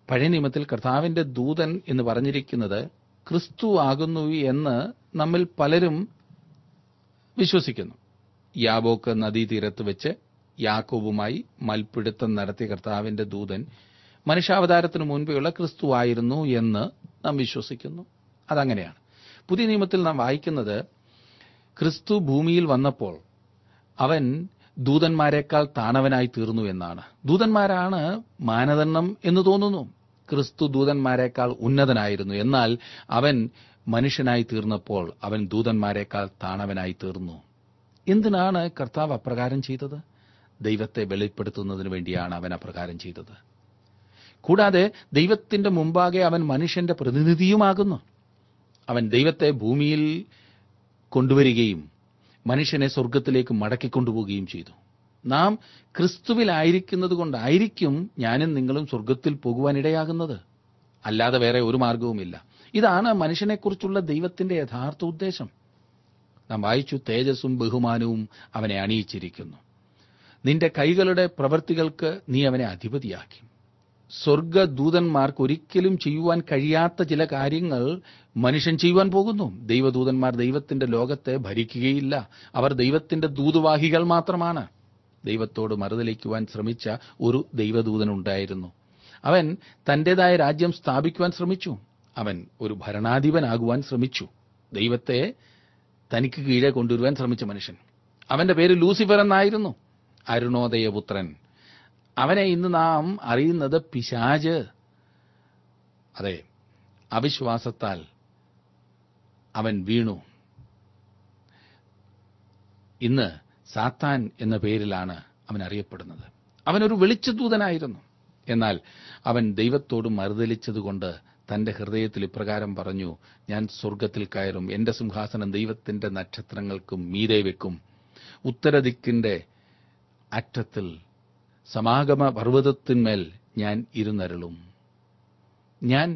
പഴയ നിയമത്തിൽ കർത്താവിന്റെ ദൂതൻ എന്ന് പറഞ്ഞിരിക്കുന്നത് ക്രിസ്തു ആകുന്നു എന്ന് നമ്മിൽ പലരും വിശ്വസിക്കുന്നു യാബോക്ക് നദീതീരത്ത് വെച്ച് യാക്കോബുമായി മൽപ്പിടുത്തം നടത്തിയ കർത്താവിന്റെ ദൂതൻ മനുഷ്യാവതാരത്തിനു മുൻപെയുള്ള ക്രിസ്തു ആയിരുന്നു എന്ന് നാം വിശ്വസിക്കുന്നു അതങ്ങനെയാണ് പുതിയ നിയമത്തിൽ നാം വായിക്കുന്നത് ക്രിസ്തു ഭൂമിയിൽ വന്നപ്പോൾ അവൻ ദൂതന്മാരെക്കാൾ താണവനായി തീർന്നു എന്നാണ് ദൂതന്മാരാണ് മാനദണ്ഡം എന്ന് തോന്നുന്നു ക്രിസ്തു ദൂതന്മാരെക്കാൾ ഉന്നതനായിരുന്നു എന്നാൽ അവൻ മനുഷ്യനായി തീർന്നപ്പോൾ അവൻ ദൂതന്മാരെക്കാൾ താണവനായി തീർന്നു എന്തിനാണ് കർത്താവ് അപ്രകാരം ചെയ്തത് ദൈവത്തെ വെളിപ്പെടുത്തുന്നതിന് വേണ്ടിയാണ് അവൻ അപ്രകാരം ചെയ്തത് കൂടാതെ ദൈവത്തിന്റെ മുമ്പാകെ അവൻ മനുഷ്യന്റെ പ്രതിനിധിയുമാകുന്നു അവൻ ദൈവത്തെ ഭൂമിയിൽ കൊണ്ടുവരികയും മനുഷ്യനെ സ്വർഗത്തിലേക്ക് മടക്കിക്കൊണ്ടുപോവുകയും ചെയ്തു നാം ക്രിസ്തുവിലായിരിക്കുന്നത് കൊണ്ടായിരിക്കും ഞാനും നിങ്ങളും സ്വർഗത്തിൽ പോകുവാനിടയാകുന്നത് അല്ലാതെ വേറെ ഒരു മാർഗവുമില്ല ഇതാണ് മനുഷ്യനെക്കുറിച്ചുള്ള ദൈവത്തിന്റെ യഥാർത്ഥ ഉദ്ദേശം നാം വായിച്ചു തേജസ്സും ബഹുമാനവും അവനെ അണിയിച്ചിരിക്കുന്നു നിന്റെ കൈകളുടെ പ്രവൃത്തികൾക്ക് നീ അവനെ അധിപതിയാക്കി സ്വർഗദൂതന്മാർക്ക് ഒരിക്കലും ചെയ്യുവാൻ കഴിയാത്ത ചില കാര്യങ്ങൾ മനുഷ്യൻ ചെയ്യുവാൻ പോകുന്നു ദൈവദൂതന്മാർ ദൈവത്തിന്റെ ലോകത്തെ ഭരിക്കുകയില്ല അവർ ദൈവത്തിന്റെ ദൂതുവാഹികൾ മാത്രമാണ് ദൈവത്തോട് മറുതലിക്കുവാൻ ശ്രമിച്ച ഒരു ദൈവദൂതനുണ്ടായിരുന്നു അവൻ തന്റേതായ രാജ്യം സ്ഥാപിക്കുവാൻ ശ്രമിച്ചു അവൻ ഒരു ഭരണാധിപനാകുവാൻ ശ്രമിച്ചു ദൈവത്തെ തനിക്ക് കീഴെ കൊണ്ടുവരുവാൻ ശ്രമിച്ച മനുഷ്യൻ അവന്റെ പേര് ലൂസിഫർ എന്നായിരുന്നു അരുണോദയപുത്രൻ അവനെ ഇന്ന് നാം അറിയുന്നത് പിശാജ് അതെ അവിശ്വാസത്താൽ അവൻ വീണു ഇന്ന് സാത്താൻ എന്ന പേരിലാണ് അവൻ അറിയപ്പെടുന്നത് അവനൊരു വെളിച്ചദൂതനായിരുന്നു എന്നാൽ അവൻ ദൈവത്തോട് മറുതലിച്ചതുകൊണ്ട് തന്റെ ഹൃദയത്തിൽ ഇപ്രകാരം പറഞ്ഞു ഞാൻ സ്വർഗത്തിൽ കയറും എന്റെ സിംഹാസനം ദൈവത്തിന്റെ നക്ഷത്രങ്ങൾക്കും മീതെ വെക്കും ഉത്തരദിക്കിന്റെ അറ്റത്തിൽ സമാഗമ പർവ്വതത്തിന്മേൽ ഞാൻ ഇരുന്നരുളും ഞാൻ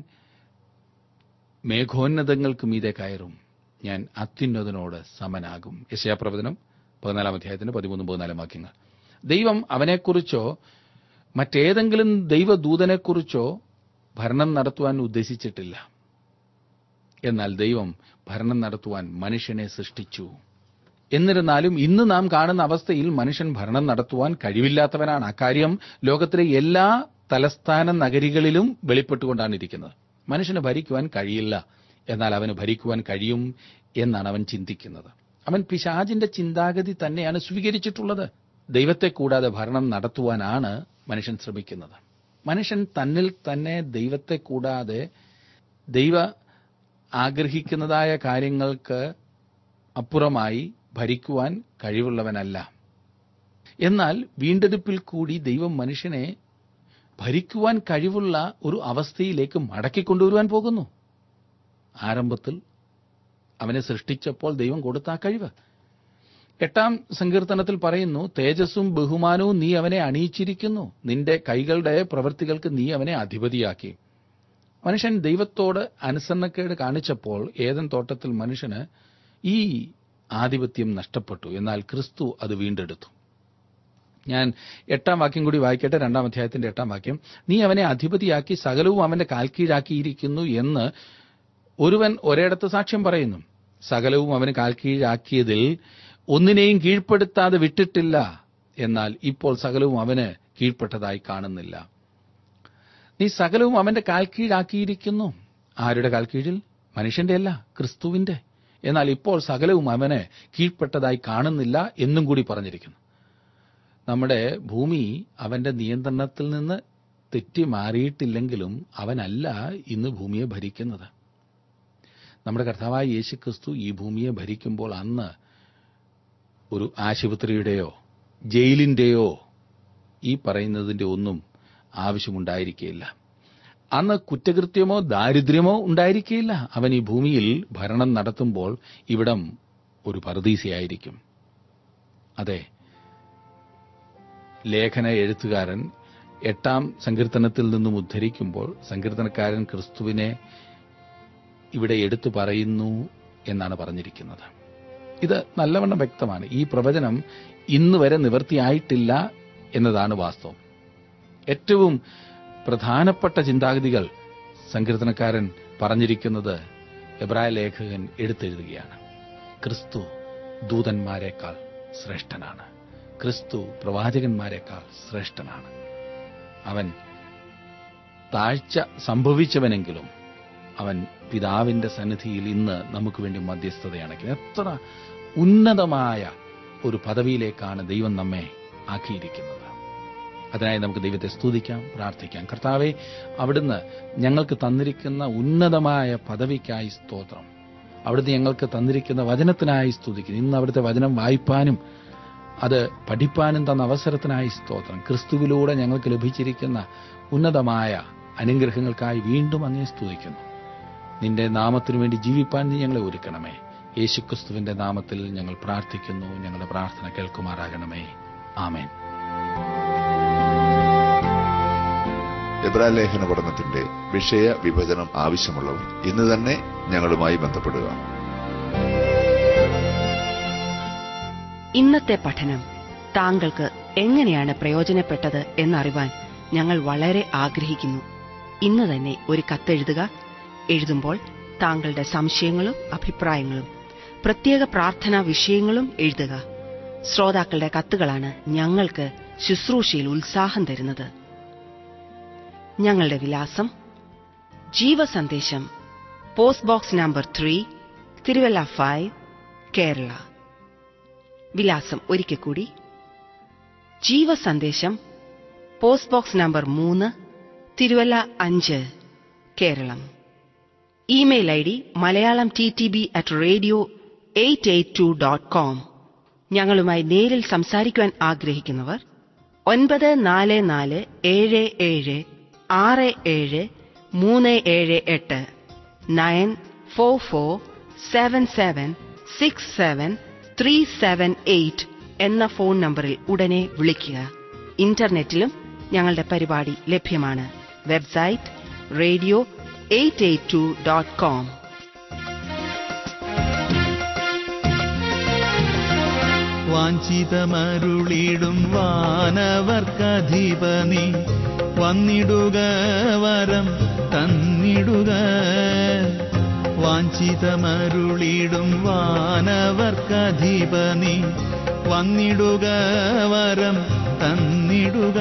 മേഘോന്നതങ്ങൾക്ക് മീതെ കയറും ഞാൻ അത്യുന്നതനോട് സമനാകും യശയാപ്രവചനം പതിനാലാം അധ്യായത്തിന്റെ പതിമൂന്നും പതിനാലാം വാക്യങ്ങൾ ദൈവം അവനെക്കുറിച്ചോ മറ്റേതെങ്കിലും ദൈവദൂതനെക്കുറിച്ചോ ഭരണം നടത്തുവാൻ ഉദ്ദേശിച്ചിട്ടില്ല എന്നാൽ ദൈവം ഭരണം നടത്തുവാൻ മനുഷ്യനെ സൃഷ്ടിച്ചു എന്നിരുന്നാലും ഇന്ന് നാം കാണുന്ന അവസ്ഥയിൽ മനുഷ്യൻ ഭരണം നടത്തുവാൻ കഴിവില്ലാത്തവനാണ് അക്കാര്യം ലോകത്തിലെ എല്ലാ തലസ്ഥാന നഗരികളിലും വെളിപ്പെട്ടുകൊണ്ടാണ് ഇരിക്കുന്നത് മനുഷ്യന് ഭരിക്കുവാൻ കഴിയില്ല എന്നാൽ അവന് ഭരിക്കുവാൻ കഴിയും എന്നാണ് അവൻ ചിന്തിക്കുന്നത് അവൻ പിശാജിന്റെ ചിന്താഗതി തന്നെയാണ് സ്വീകരിച്ചിട്ടുള്ളത് ദൈവത്തെ കൂടാതെ ഭരണം നടത്തുവാനാണ് മനുഷ്യൻ ശ്രമിക്കുന്നത് മനുഷ്യൻ തന്നിൽ തന്നെ ദൈവത്തെ കൂടാതെ ദൈവ ആഗ്രഹിക്കുന്നതായ കാര്യങ്ങൾക്ക് അപ്പുറമായി ഭരിക്കുവാൻ കഴിവുള്ളവനല്ല എന്നാൽ വീണ്ടെടുപ്പിൽ കൂടി ദൈവം മനുഷ്യനെ ഭരിക്കുവാൻ കഴിവുള്ള ഒരു അവസ്ഥയിലേക്ക് മടക്കിക്കൊണ്ടുവരുവാൻ പോകുന്നു ആരംഭത്തിൽ അവനെ സൃഷ്ടിച്ചപ്പോൾ ദൈവം കൊടുത്ത ആ കഴിവ് എട്ടാം സങ്കീർത്തനത്തിൽ പറയുന്നു തേജസ്സും ബഹുമാനവും നീ അവനെ അണിയിച്ചിരിക്കുന്നു നിന്റെ കൈകളുടെ പ്രവൃത്തികൾക്ക് നീ അവനെ അധിപതിയാക്കി മനുഷ്യൻ ദൈവത്തോട് അനുസരണക്കേട് കാണിച്ചപ്പോൾ ഏതൻ തോട്ടത്തിൽ മനുഷ്യന് ഈ ആധിപത്യം നഷ്ടപ്പെട്ടു എന്നാൽ ക്രിസ്തു അത് വീണ്ടെടുത്തു ഞാൻ എട്ടാം വാക്യം കൂടി വായിക്കട്ടെ രണ്ടാം അധ്യായത്തിന്റെ എട്ടാം വാക്യം നീ അവനെ അധിപതിയാക്കി സകലവും അവന്റെ കാൽക്കീഴാക്കിയിരിക്കുന്നു എന്ന് ഒരുവൻ ഒരിടത്ത് സാക്ഷ്യം പറയുന്നു സകലവും അവന് കാൽക്കീഴാക്കിയതിൽ ഒന്നിനെയും കീഴ്പ്പെടുത്താതെ വിട്ടിട്ടില്ല എന്നാൽ ഇപ്പോൾ സകലവും അവന് കീഴ്പ്പെട്ടതായി കാണുന്നില്ല നീ സകലവും അവന്റെ കാൽക്കീഴാക്കിയിരിക്കുന്നു ആരുടെ കാൽക്കീഴിൽ മനുഷ്യന്റെ അല്ല ക്രിസ്തുവിന്റെ എന്നാൽ ഇപ്പോൾ സകലവും അവന് കീഴ്പ്പെട്ടതായി കാണുന്നില്ല എന്നും കൂടി പറഞ്ഞിരിക്കുന്നു നമ്മുടെ ഭൂമി അവന്റെ നിയന്ത്രണത്തിൽ നിന്ന് തെറ്റി മാറിയിട്ടില്ലെങ്കിലും അവനല്ല ഇന്ന് ഭൂമിയെ ഭരിക്കുന്നത് നമ്മുടെ കർത്താവായ യേശു ക്രിസ്തു ഈ ഭൂമിയെ ഭരിക്കുമ്പോൾ അന്ന് ഒരു ആശുപത്രിയുടെയോ ജയിലിന്റെയോ ഈ പറയുന്നതിന്റെ ഒന്നും ആവശ്യമുണ്ടായിരിക്കുകയില്ല അന്ന് കുറ്റകൃത്യമോ ദാരിദ്ര്യമോ ഉണ്ടായിരിക്കുകയില്ല അവൻ ഈ ഭൂമിയിൽ ഭരണം നടത്തുമ്പോൾ ഇവിടം ഒരു പറുദീസയായിരിക്കും അതെ ലേഖന എഴുത്തുകാരൻ എട്ടാം സങ്കീർത്തനത്തിൽ നിന്നും ഉദ്ധരിക്കുമ്പോൾ സങ്കീർത്തനക്കാരൻ ക്രിസ്തുവിനെ ഇവിടെ എടുത്തു പറയുന്നു എന്നാണ് പറഞ്ഞിരിക്കുന്നത് ഇത് നല്ലവണ്ണം വ്യക്തമാണ് ഈ പ്രവചനം ഇന്ന് വരെ നിവൃത്തിയായിട്ടില്ല എന്നതാണ് വാസ്തവം ഏറ്റവും പ്രധാനപ്പെട്ട ചിന്താഗതികൾ സങ്കീർത്തനക്കാരൻ പറഞ്ഞിരിക്കുന്നത് എബ്രായ ലേഖകൻ എടുത്തെഴുതുകയാണ് ക്രിസ്തു ദൂതന്മാരെക്കാൾ ശ്രേഷ്ഠനാണ് ക്രിസ്തു പ്രവാചകന്മാരെക്കാൾ ശ്രേഷ്ഠനാണ് അവൻ താഴ്ച സംഭവിച്ചവനെങ്കിലും അവൻ പിതാവിന്റെ സന്നിധിയിൽ ഇന്ന് നമുക്ക് വേണ്ടി മധ്യസ്ഥതയാണെങ്കിൽ എത്ര ഉന്നതമായ ഒരു പദവിയിലേക്കാണ് ദൈവം നമ്മെ ആക്കിയിരിക്കുന്നത് അതിനായി നമുക്ക് ദൈവത്തെ സ്തുതിക്കാം പ്രാർത്ഥിക്കാം കർത്താവെ അവിടുന്ന് ഞങ്ങൾക്ക് തന്നിരിക്കുന്ന ഉന്നതമായ പദവിക്കായി സ്തോത്രം അവിടുന്ന് ഞങ്ങൾക്ക് തന്നിരിക്കുന്ന വചനത്തിനായി സ്തുതിക്കുന്നു ഇന്ന് അവിടുത്തെ വചനം വായിപ്പാനും അത് പഠിപ്പാനും തന്ന അവസരത്തിനായി സ്തോത്രം ക്രിസ്തുവിലൂടെ ഞങ്ങൾക്ക് ലഭിച്ചിരിക്കുന്ന ഉന്നതമായ അനുഗ്രഹങ്ങൾക്കായി വീണ്ടും അങ്ങേ സ്തുതിക്കുന്നു നിന്റെ നാമത്തിനു വേണ്ടി ജീവിപ്പാൻ നീ ഞങ്ങളെ ഒരുക്കണമേ യേശുക്രിസ്തുവിന്റെ നാമത്തിൽ ഞങ്ങൾ പ്രാർത്ഥിക്കുന്നു ഞങ്ങളുടെ പ്രാർത്ഥന കേൾക്കുമാറാകണമേ ആമേൻ എബ്രാലേഖന പഠനത്തിന്റെ വിഷയ വിഭജനം ആവശ്യമുള്ളവർ ഇന്ന് തന്നെ ഞങ്ങളുമായി ബന്ധപ്പെടുക ഇന്നത്തെ പഠനം താങ്കൾക്ക് എങ്ങനെയാണ് പ്രയോജനപ്പെട്ടത് എന്നറിവാൻ ഞങ്ങൾ വളരെ ആഗ്രഹിക്കുന്നു ഇന്ന് തന്നെ ഒരു കത്തെഴുതുക എഴുതുമ്പോൾ താങ്കളുടെ സംശയങ്ങളും അഭിപ്രായങ്ങളും പ്രത്യേക പ്രാർത്ഥനാ വിഷയങ്ങളും എഴുതുക ശ്രോതാക്കളുടെ കത്തുകളാണ് ഞങ്ങൾക്ക് ശുശ്രൂഷയിൽ ഉത്സാഹം തരുന്നത് ഞങ്ങളുടെ വിലാസം ജീവസന്ദേശം post box number three Thiruvalla five Kerala വിലാസം ഒരിക്കൽ കൂടി ജീവസന്ദേശം പോസ്റ്റ് ബോക്സ് നമ്പർ മൂന്ന് തിരുവല്ല അഞ്ച് Keralam email I D Malayalam T T B at radio eight eight two dot com ഞങ്ങളുമായി നേരിൽ സംസാരിക്കുവാൻ ആഗ്രഹിക്കുന്നവർ ഒൻപത് നാല് നാല് ഏഴ് ഏഴ് ആറ് ഏഴ് മൂന്ന് ഏഴ് എട്ട് nine four four seven seven six seven three seven eight എന്ന ഫോൺ നമ്പറിൽ ഉടനെ വിളിക്കുക ഇന്റർനെറ്റിലും ഞങ്ങളുടെ പരിപാടി ലഭ്യമാണ് website radio eight eight two dot com വാഞ്ചിതമരുളിടും വാനവർക്കധിപനി വന്നിടുക വരം തന്നിടുക വാഞ്ചിതമരുളിടും വാനവർക്കധിപനി വന്നിടുക വരം തന്നിടുക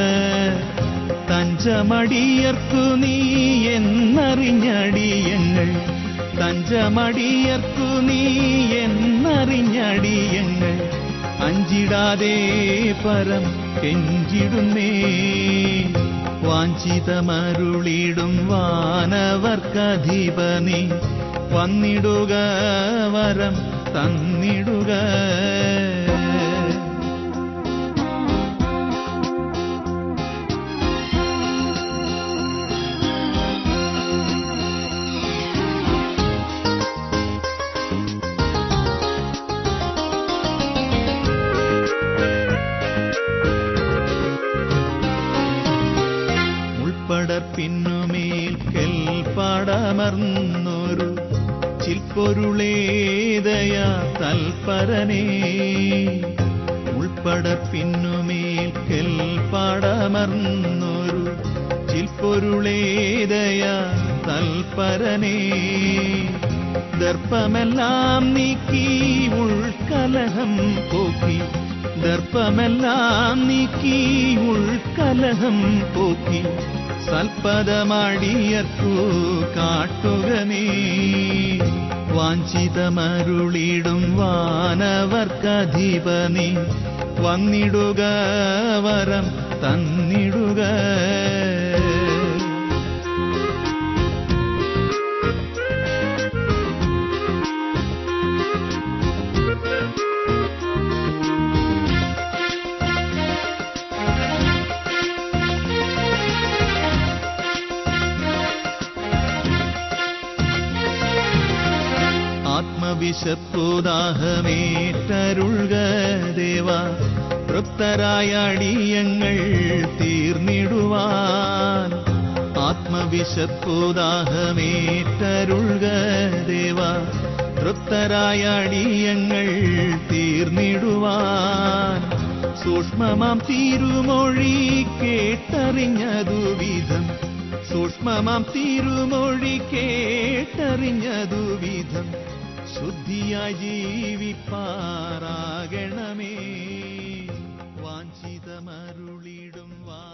തഞ്ചമടിയർക്കു നീ എന്നറിഞ്ഞടിയങ്ങൾ തഞ്ചമടിയർക്കു നീ എന്നറിഞ്ഞടിയങ്ങൾ അഞ്ചിടാതെ പരം കെഞ്ചിടുന്നേ വാഞ്ചിതമരുളിടും വാനവർക്കധിപനി വന്നിടുക വരം തന്നിടുക മുൾപ്പടർപ്പിന്നുമേൽ കെൽപ്പാടമർന്നൊരു ചിൽപ്പൊരുളേതയാ തൽപരനേ മുൾപ്പടർപ്പിന്നുമേൽ കെൽപ്പാടമർന്നൊരു ചിൽപ്പൊരുളേതയാ തൽപരനേ ദർപ്പമെല്ലാം നീക്കി ഉൾക്കലഹം പോക്കി ദർപ്പമെല്ലാം നീക്കി ഉൾക്കലഹം പോക്കി സൽപദമാടിയർക്കു കാട്ടുക നീ വാഞ്ചിതമരുളിടും വാനവർക്കധിപനി വന്നിടുക വരം തന്നിടുക ആത്മവിശപ്പുദാഹമേറ്റരുൾക ദേവ തൃപ്തരായ അടിയങ്ങൾ തീർന്നിടുവാൻ ആത്മവിശപ്പുദാഹമേറ്റരുൾക ദേവ തൃപ്തരായ അടിയങ്ങൾ തീർന്നിടുവാൻ സൂക്ഷ്മമാം തിരുമൊഴി കേട്ട കേട്ടറിഞ്ഞതു വിധം സൂക്ഷ്മമാം തിരുമൊഴി കേട്ടറിഞ്ഞതു വിധം ശുദ്ധിയായി ജീവിപ്പാറാകണമേ വാഞ്ചിതമരുളിടും വാ